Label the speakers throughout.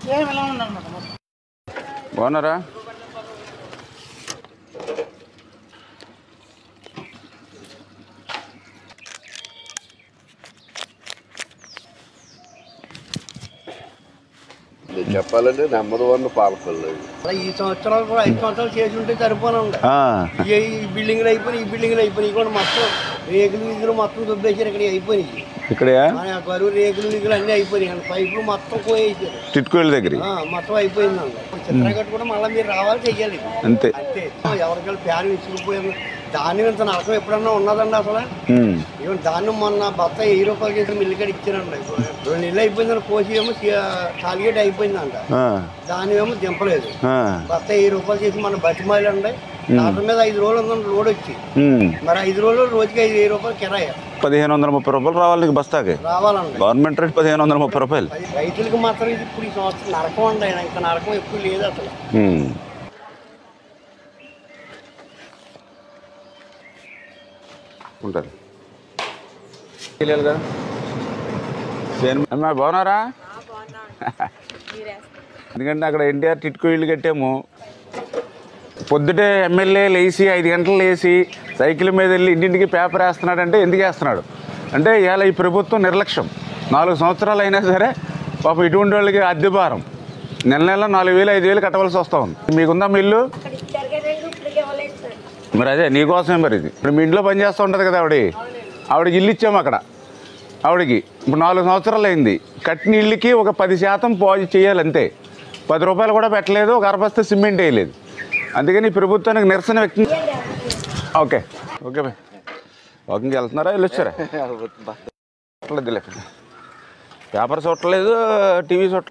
Speaker 1: Same ఇలా ఉందన్నమాట మొత్తం
Speaker 2: బాగున్నారా
Speaker 3: నేను చెప్పాలంటే నెంబర్ వన్ పాలకొల్లు
Speaker 1: అలా ఈ సంవత్సరాలు కూడా ఐదు సంవత్సరాలు చేసి ఉంటే సరిపోను ఉండే
Speaker 2: ఆ,
Speaker 1: ఈ ఈ బిల్డింగ్లు అయిపోయి ఈ బిల్డింగ్లు అయిపోయి కూడా మొత్తం రేకులు వీధులు మొత్తం దుబ్బేసారు ఇక్కడ అయిపోయినాయి
Speaker 2: ఇక్కడయా
Speaker 1: మన బరువు రేకులు వీధులు అన్నీ అయిపోయినాయి అండి పైపులు మొత్తం కోయేసారు
Speaker 2: టిట్కోళ్ళ దగ్గర
Speaker 1: ఆ, మొత్తం అయిపోయిందండి చిత్రగట్టు కూడా మళ్ళీ మీరు రావాలి చెయ్యాలి
Speaker 2: అంతే
Speaker 1: అంతే ఎవరికైనా ఫ్యాన్ ఇసుకుపోయారు ధాన్యం ఇంత నరకం ఎప్పుడన్నా ఉన్నదండి అసలు
Speaker 2: ఉమ్,
Speaker 1: ఈవెన్ ధాన్యం మొన్న బత్త వెయ్యి రూపాయలు చేసి మిల్లు కాడ ఇచ్చారండి రెండు నెలలు అయిపోయిందని కోసి ఏమో టార్గెట్ అయిపోయిందంట
Speaker 2: ఆ,
Speaker 1: ధాన్యం ఏమో దింపలేదు
Speaker 2: ఆ,
Speaker 1: బత్త వెయ్యి రూపాయలు చేసి మన బతిమాలి అండి దాని మీద ఐదు రోజులు ఉందండి లోడ్ వచ్చి
Speaker 2: ఉమ్.
Speaker 1: మరి ఐదు రోజులు రోజుకి ఐదు వెయ్యి రూపాయలు కిరాయ
Speaker 2: పదిహేను వందల ముప్పై రూపాయలు రావాలి నీకు బస్తాకి
Speaker 1: రావాలండి
Speaker 2: గవర్నమెంట్ రేట్ పదిహేను వందల ముప్పై రూపాయలు
Speaker 1: అది రైతులకు మాత్రం ఇది ఇప్పుడు ఈ సంవత్సరం నరకం అండి ఇంకా నరకం ఎక్కువ లేదు అసలు
Speaker 2: ఉమ్. ఉంటారు తెలియాలిగా సేను- అమ్మా బాగున్నారా ఎందుకంటే అక్కడ ఎన్టీఆర్ టిట్కో ఇల్లు కట్టాము పొద్దుటే ఎమ్మెల్యే లేచి ఐదు గంటలు లేచి సైకిల్ మీద వెళ్ళి ఇంటింటికి పేపర్ వేస్తున్నాడంటే ఎందుకు వేస్తున్నాడు అంటే ఇవాళ ఈ ప్రభుత్వం నిర్లక్ష్యం నాలుగు సంవత్సరాలు అయినా సరే పాపం ఇటువంటి వాళ్ళకి అద్దె భారం నెల నెల నాలుగు వేలు ఐదు వేలు కట్టవలసి వస్తూ ఉంది మీకుందా మీ ఇల్లు మరి అదే నీకోసమే మరి ఇది ఇప్పుడు మీ ఇంట్లో పని చేస్తూ ఉంటుంది కదా ఆవిడ ఆవిడకి ఇల్లు ఇచ్చాము అక్కడ ఆవిడకి ఇప్పుడు నాలుగు సంవత్సరాలు అయింది కట్టిన ఇల్లుకి ఒక పది శాతం పాజి చేయాలి అంతే పది రూపాయలు కూడా పెట్టలేదు ఒక అరబస్త సిమెంట్ వేయలేదు అందుకని ఈ ప్రభుత్వానికి నిరసన వ్యక్తం ఓకే ఓకే బాయ్ వాకింగ్కి వెళ్తున్నారా వెళ్ళొచ్చారా చూడలేదులే పేపర్ చూడలేదు టీవీ చూడ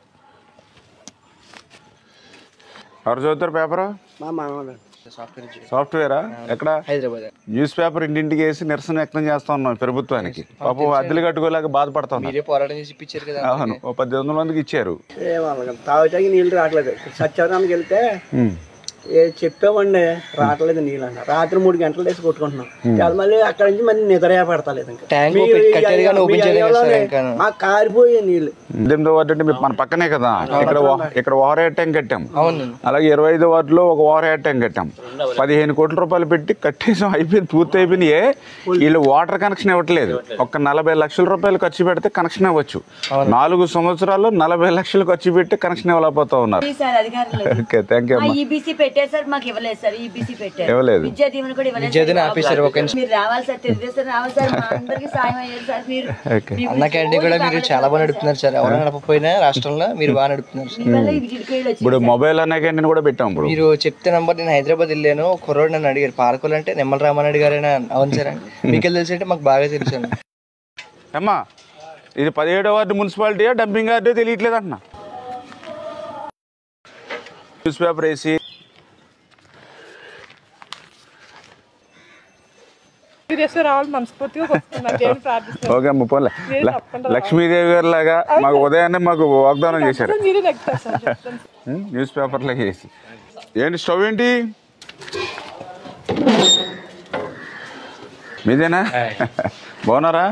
Speaker 2: ఎవరు చదువుతారు పేపరు
Speaker 1: మా మనవాడు
Speaker 2: సాఫ్ట్వేరా ఎక్కడ
Speaker 1: హైదరాబాద్
Speaker 2: న్యూస్ పేపర్ ఇంటింటికి వేసి నిరసన వ్యక్తం చేస్తా ఉన్నాం ప్రభుత్వానికి పాపం అద్దెలు కట్టుకోలేక బాధపడతా ఉన్నాం
Speaker 4: మీరే పోరాటం చేసి ఇప్పించారు కదా
Speaker 2: అవును ఓ పద్దెనిమిది వందల మందికి ఇచ్చారు
Speaker 1: తాగుతాకి నీళ్ళు రావట్లేదు సత్యావరానికి వెళ్తే ఏ చెప్పామండి రావట్లేదు నీళ్ళు అన్న రాత్రి మూడు గంటలు వేసి కొట్టుకుంటున్నాం చాలా మళ్ళీ అక్కడ నుంచి మళ్ళీ నిద్ర పడతలేదు ఇంకా
Speaker 4: ట్యాంక్
Speaker 1: మీరు
Speaker 4: ఓపెన్
Speaker 1: ఈ
Speaker 4: కట్టారు కానీ
Speaker 1: మీ
Speaker 4: ఓపెన్ చేయలేదు కదా సార్
Speaker 1: ఏరియాలోనే
Speaker 4: ఇంకాను.
Speaker 1: మాకు కారిపోయే నీళ్ళు
Speaker 2: ఎనిమిదో వార్డు అంటే మీ- మన పక్కనే కదా ఇక్కడ వా- ఇక్కడ ఓవర్ హెడ్ ట్యాంక్ కట్టాం
Speaker 4: అవును
Speaker 2: అలాగే ఇరవై ఐదో వార్డులో ఒక ఓవర్ హెడ్ ట్యాంక్ కట్టాం పదిహేను కోట్ల రూపాయలు పెట్టి కట్టేసాం అయిపోయింది పూర్తి అయిపోయింది ఏ వీళ్ళు వాటర్ కనెక్షన్ ఇవ్వట్లేదు ఒక నలభై లక్షల రూపాయలు ఖర్చు పెడితే కనెక్షన్ ఇవ్వచ్చు నాలుగు సంవత్సరాలు నలభై లక్షలు ఖర్చు పెట్టి కనెక్షన్ ఇవ్వలేకపోతా ఉన్నారు
Speaker 5: సార్ అధికారులు
Speaker 2: ఓకే థ్యాంక్ యూ అమ్మా
Speaker 5: ఈబీసీ పెట్టారు సార్ మాకు ఇవ్వలేదు సార్ ఈబీసీ పెట్టారు
Speaker 2: ఇవ్వలేదు.
Speaker 5: విద్యా దీవెన కూడా ఇవ్వలేదు
Speaker 4: విద్యా దీవెన
Speaker 5: సార్.
Speaker 4: ఆపేశారు, ఒక నిమిషం.
Speaker 5: మీరు రావాలి సార్ తెలుగుదేశం రావాలి సార్ మా అందరికి సాయం అయ్యారు సార్ మీరు
Speaker 2: ఓకే
Speaker 5: మీ
Speaker 4: అన్న క్యాంటీన్ కూడా మీరు చాలా బాగా నడుపుతున్నారు సార్ ఎవరు నడపకపోయినా రాష్ట్రంలో మీరు బాగా నడుపుతున్నారు సార్
Speaker 5: వల్ల ఈ జిడికాయలు వచ్చి
Speaker 2: ఇప్పుడు మొబైల్ అనే క్యాంటీన్ కూడా పెట్టాం ఇప్పుడు
Speaker 4: మీరు చెప్తే నంబర్ నేను హైదరాబాద్ వెళ్ళాను ఒక కుర్రోడు నన్ను అడిగారు పాలకొల్లు అంటే నిమ్మల రామారెడ్డి గారేనా అవును సార్ అని మీకు తెలిసి అంటే మాకు బాగా తెలుసు అండి
Speaker 2: అమ్మా ఇది పదిహేడో వార్డు మున్సిపాలిటీయా డంపింగ్ వార్డు తెలియట్లేదు అంటున్నా న్యూస్ పేపర్ వేసి
Speaker 6: సీరియస్గా రావాలి మనస్ఫూర్తిగా వస్తున్నాను దేవుని ప్రార్థిస్తున్నాను
Speaker 2: ఓకే అమ్మ పోలే ల- లక్ష్మీదేవి గారి లాగా మాకు ఉదయాన్నే మాకు వాగ్దానం చేశారు
Speaker 6: మీరే నెగ్గుతారు సార్ చెప్తాను
Speaker 2: ఉం? న్యూస్ పేపర్లో వేసి ఏంటి స్టవ్ ఏంటి మీదేనా బాగున్నారా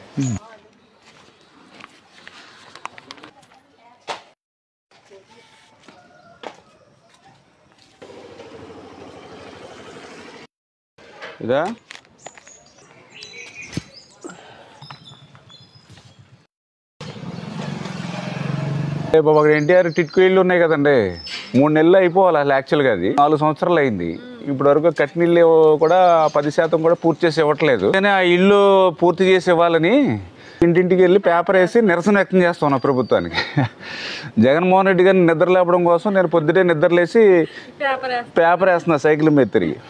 Speaker 2: ఇదా రేపు ఒక ఎన్టీఆర్ టిట్కు ఇల్లు ఉన్నాయి కదండి మూడు నెలలు అయిపోవాలి అసలు యాక్చువల్గా అది నాలుగు సంవత్సరాలు అయింది ఇప్పుడు వరకు కట్టిన ఇల్లు కూడా పది శాతం కూడా పూర్తి చేసి ఇవ్వట్లేదు కానీ ఆ ఇల్లు పూర్తి చేసి ఇవ్వాలని ఇంటింటికి వెళ్ళి పేపర్ వేసి నిరసన వ్యక్తం చేస్తున్నా ప్రభుత్వానికి జగన్మోహన్ రెడ్డి గారిని నిద్ర లేపడం కోసం నేను పొద్దుటే నిద్రలేసి పేపర్ వేస్తున్నా సైకిల్ మీద తిరిగి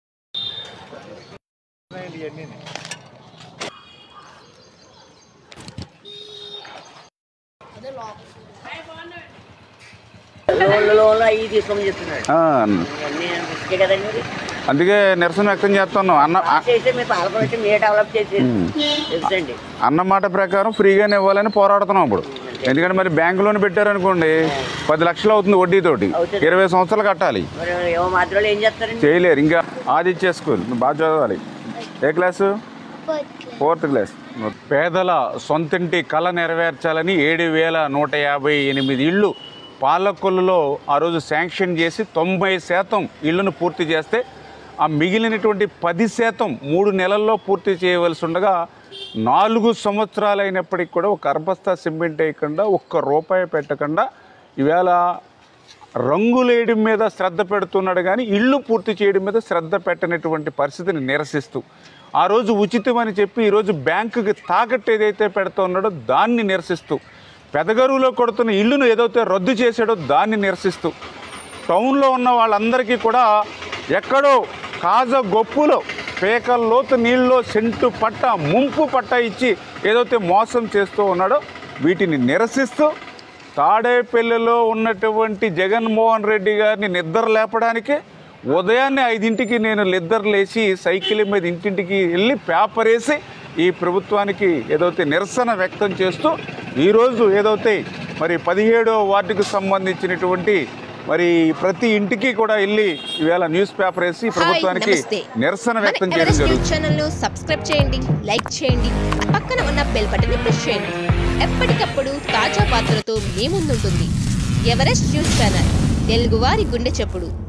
Speaker 5: లోన్లు అవి తీసుకోమని చెప్తున్నాడు
Speaker 2: ఆ,
Speaker 5: ఇవన్నీ రిస్కే కదండి మరి
Speaker 2: అందుకే నిరసన వ్యక్తం చేస్తున్నాం అన్న ఆ-
Speaker 5: చేస్తే మీ పాలకులు వచ్చి మీరే డెవలప్ చేసి తెలుసండి
Speaker 2: అన్న మాట ప్రకారం ఫ్రీగానే ఇవ్వాలని పోరాడుతున్నాం ఇప్పుడు ఎందుకంటే మరి బ్యాంకు లోన్ పెట్టారనుకోండి పది లక్షలు అవుతుంది వడ్డీతోటి ఇరవై సంవత్సరాలు కట్టాలి
Speaker 5: మరి ఏమో మాత్రం ఏం చేస్తారండి
Speaker 2: చేయలేరు ఇంకా ఆదిత్య స్కూల్ నువ్వు బాగా చదవాలి ఏ క్లాసు ఫోర్త్ క్లాస్ పేదల సొంతింటి కళ నెరవేర్చాలని ఏడు వేల నూట యాభై ఎనిమిది ఇళ్ళు పాలకొల్లులో ఆ రోజు శాంక్షన్ చేసి తొంభై శాతం ఇళ్లను పూర్తి చేస్తే ఆ మిగిలినటువంటి పది శాతం మూడు నెలల్లో పూర్తి చేయవలసి ఉండగా నాలుగు సంవత్సరాలు అయినప్పటికీ కూడా ఒక అర్బస్తా సిమెంట్ వేయకుండా ఒక్క రూపాయి పెట్టకుండా ఈవేళ రంగులేయడం మీద శ్రద్ధ పెడుతున్నాడు కానీ ఇల్లు పూర్తి చేయడం మీద శ్రద్ధ పెట్టనటువంటి పరిస్థితిని నిరసిస్తూ ఆ రోజు ఉచితమని చెప్పి ఈరోజు బ్యాంకుకి తాకట్టు ఏదైతే పెడుతూ ఉన్నాడో దాన్ని నిరసిస్తూ పెదగరువులో కొడుతున్న ఇల్లును ఏదైతే రద్దు చేశాడో దాన్ని నిరసిస్తూ టౌన్లో ఉన్న వాళ్ళందరికీ కూడా ఎక్కడో కాజ గొప్పులో పేకల లోతు నీళ్ళలో సెంటు పట్ట ముంపు పట్ట ఇచ్చి ఏదైతే మోసం చేస్తూ ఉన్నాడో వీటిని నిరసిస్తూ తాడేపల్లిలో ఉన్నటువంటి జగన్మోహన్ రెడ్డి గారిని నిద్ర లేపడానికి ఉదయాన్నే ఐదింటికి నేను నిద్ర లేచి సైకిల్ మీద ఇంటింటికి వెళ్ళి పేపర్ వేసి ఈ ప్రభుత్వానికి ఏదైతే నిరసన వ్యక్తం చేస్తూ ఈరోజు ఏదైతే మరి పదిహేడో వార్డుకు సంబంధించినటువంటి మరి ప్రతి ఇంటికి కూడా వెళ్ళి ఈవేళ న్యూస్ పేపర్ వేసి ఈ ప్రభుత్వానికి
Speaker 7: నమస్తే.
Speaker 2: నిరసన
Speaker 7: మన
Speaker 2: వ్యక్తం చేయడం
Speaker 7: ఎవరెస్ట్
Speaker 2: జరుగుతుంది
Speaker 7: న్యూస్ ఛానల్ ను సబ్స్క్రైబ్ చేయండి లైక్ చేయండి పక్కన ఉన్న బెల్ బటన్ ని ప్రెస్ చేయండి ఎప్పటికప్పుడు తాజా వార్తలతో మీ ముందుంటుంది ఎవరెస్ట్ న్యూస్ ఛానల్ తెలుగువారి గుండె చప్పుడు